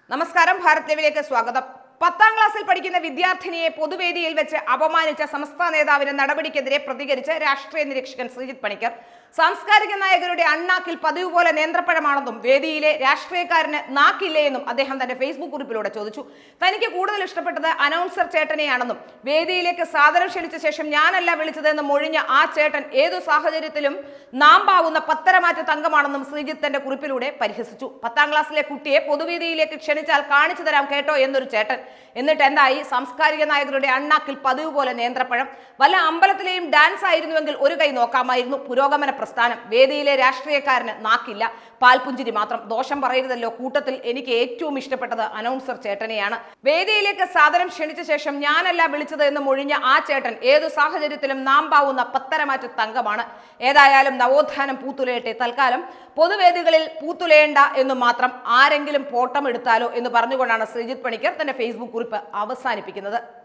നമസ്കാരം ഭാരത് ലൈവിലേക്ക് സ്വാഗതം പത്താം ക്ലാസ്സിൽ പഠിക്കുന്ന വിദ്യാർത്ഥിനിയെ പൊതുവേദിയിൽ വെച്ച് അപമാനിച്ച സംസ്ഥാന നേതാവിന്റെ നടപടിക്കെതിരെ പ്രതികരിച്ച് രാഷ്ട്രീയ നിരീക്ഷകൻ ശ്രീജിത്ത് പണിക്കർ സാംസ്കാരിക നായകരുടെ അണ്ണാക്കിൽ പതിവ് പോലെ നേന്ത്രപ്പഴമാണെന്നും വേദിയിലെ രാഷ്ട്രീയക്കാരന് നാക്കില്ലേ എന്നും അദ്ദേഹം തന്റെ ഫേസ്ബുക്ക് കുറിപ്പിലൂടെ ചോദിച്ചു തനിക്ക് കൂടുതൽ ഇഷ്ടപ്പെട്ടത് അനൗൺസർ ചേട്ടനെയാണെന്നും വേദിയിലേക്ക് സാദരം ക്ഷണിച്ച ശേഷം ഞാനല്ല വിളിച്ചതെന്ന് മൊഴിഞ്ഞ ആ ചേട്ടൻ ഏതു സാഹചര്യത്തിലും നാമ്പാവുന്ന പത്തരമാറ്റ തങ്കമാണെന്നും ശ്രീജിത്ത് തന്റെ കുറിപ്പിലൂടെ പരിഹസിച്ചു പത്താം ക്ലാസ്സിലെ കുട്ടിയെ പൊതുവേദിയിലേക്ക് ക്ഷണിച്ചാൽ കാണിച്ചു തരാം കേട്ടോ എന്നൊരു ചേട്ടൻ എന്നിട്ട് എന്തായി സാംസ്കാരിക നായകരുടെ അണ്ണാക്കിൽ പതിവ് പോലെ നേന്ത്രപ്പഴം വല്ല അമ്പലത്തിലെയും ഡാൻസ് ആയിരുന്നുവെങ്കിൽ ഒരു കൈ നോക്കാമായിരുന്നു പുരോഗമന പ്രസ്ഥാനം വേദിയിലെ രാഷ്ട്രീയക്കാരന് നാക്കില്ല പാൽപുഞ്ചിരി മാത്രം ദോഷം പറയരുതല്ലോ കൂട്ടത്തിൽ എനിക്ക് ഏറ്റവും ഇഷ്ടപ്പെട്ടത് അനൗൺസർ ചേട്ടനെയാണ് വേദിയിലേക്ക് സാദരം ക്ഷണിച്ച ശേഷം ഞാനല്ല വിളിച്ചത് എന്ന് മൊഴിഞ്ഞ ആ ചേട്ടൻ ഏതു സാഹചര്യത്തിലും നാമ്പാവുന്ന പത്തരമാറ്റ തങ്കമാണ് ഏതായാലും നവോത്ഥാനം പൂത്തുലയട്ടെ തൽക്കാലം പൊതുവേദികളിൽ പൂത്തുലയേണ്ട എന്ന് മാത്രം ആരെങ്കിലും പോട്ടം എടുത്താലോ എന്ന് പറഞ്ഞുകൊണ്ടാണ് ശ്രീജിത്ത് പണിക്കർ തന്റെ ഫേസ്ബുക്ക് കുറിപ്പ് അവസാനിപ്പിക്കുന്നത്